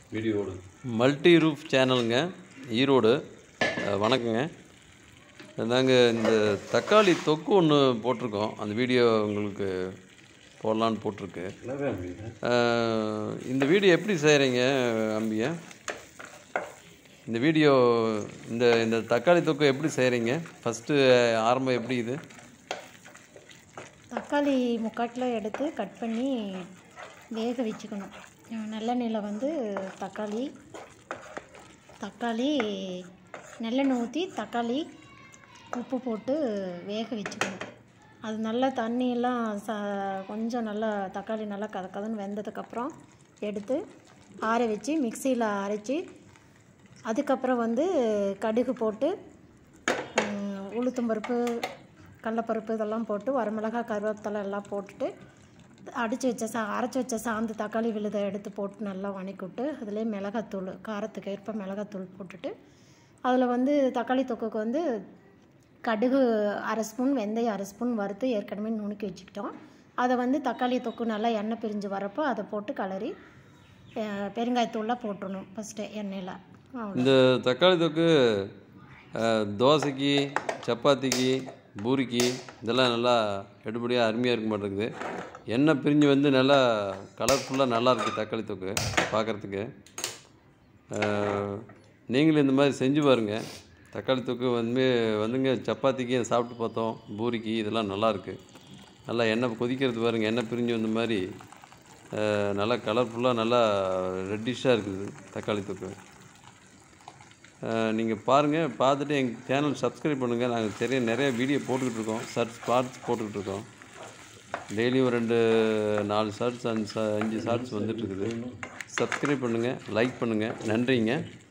வீடியோடு multi roof சேனலுங்க ஈரோடு அஹ், வணக்கங்க நாங்கள் இந்த தக்காளி தொக்கு ஒன்று போட்டிருக்கோம் அந்த வீடியோ உங்களுக்கு போடலான்னு போட்டிருக்கு நல்லாவே அப்படிங்க அஹ், இந்த வீடியோ எப்படி செய்கிறீங்க அம்பியா இந்த வீடியோ இந்த இந்த தக்காளி தொக்கு எப்படி செய்கிறீங்க ஃபஸ்ட்டு ஆரம்பம் எப்படி இது தக்காளி முக்காட்டில் எடுத்து கட் பண்ணி வேக வச்சுக்கணும் அஹ் நல்லெண்ணெயில் வந்து தக்காளி தக்காளி நல்லெண்ணெய் ஊற்றி தக்காளி உப்பு போட்டு வேக வச்சுக்கணும் அது நல்லா தண்ணியெல்லாம் ச கொஞ்சம் நல்லா தக்காளி நல்லா கத கதன்னு வெந்ததுக்கப்புறம் எடுத்து ஆற வச்சு மிக்சியில் அரைச்சி அதுக்கப்புறம் வந்து கடுகு போட்டு உம், உளுத்தம்பருப்பு கடலப்பருப்பு இதெல்லாம் போட்டு வரமிளகா கருவேப்பிலை எல்லாம் போட்டுட்டு அடித்து வச்ச சா அரைச்சி வச்ச சாந்து தக்காளி விழுதை எடுத்து போட்டு நல்லா வணக்கி விட்டு அதிலே மிளகாத்தூள் காரத்துக்கு ஏற்ப மிளகாத்தூள் போட்டுட்டு அதில் வந்து தக்காளி தொக்குக்கு வந்து கடுகு அரை ஸ்பூன் வெந்தயம் அரை ஸ்பூன் வறுத்து ஏற்கனவே நுணுக்கி வச்சுக்கிட்டோம் அதை வந்து தக்காளி தொக்கு நல்லா எண்ணெய் பிரிஞ்சு வரப்போ அதை போட்டு கலரி அஹ், பெருங்காயத்தூள்லாம் போட்டுடணும் ஃபஸ்ட்டு எண்ணெயில் அவ்வளோ இந்த தக்காளி தொக்கு அஹ், தோசைக்கு சப்பாத்திக்கு பூரிக்கு இதெல்லாம் நல்லா எடுபடியாக அருமையாக இருக்க மாட்டேங்குது எண்ணெய் பிரிஞ்சு வந்து நல்லா கலர்ஃபுல்லாக நல்லா இருக்குது தக்காளி தொக்கு பார்க்குறதுக்கு நீங்களும் இந்த மாதிரி செஞ்சு பாருங்கள் தக்காளி தொக்கு வந்து வந்துங்க சப்பாத்திக்கு சாப்பிட்டு பார்த்தோம் பூரிக்கு இதெல்லாம் நல்லா இருக்கு நல்லா எண்ணெய் கொதிக்கிறது பாருங்கள் எண்ணெய் பிரிஞ்சு வந்த மாதிரி அஹ், நல்லா கலர்ஃபுல்லாக நல்லா ரெட்டிஷாக இருக்குது தக்காளி தொக்கு நீங்கள் பாருங்கள் பார்த்துட்டு எங்கள் சேனல் சப்ஸ்கிரைப் பண்ணுங்கள் நாங்கள் நிறைய நிறைய வீடியோ போட்டுக்கிட்டு இருக்கோம் சர்ச் பார்ட்ஸ் போட்டுக்கிட்டு இருக்கோம் டெய்லியும் ரெண்டு நாலு ஷார்ட்ஸ் அஞ்சு ஷா- அஞ்சு ஷார்ட்ஸ் வந்துட்டு இருக்குது சப்ஸ்கிரைப் பண்ணுங்கள் லைக் பண்ணுங்கள் நன்றிங்க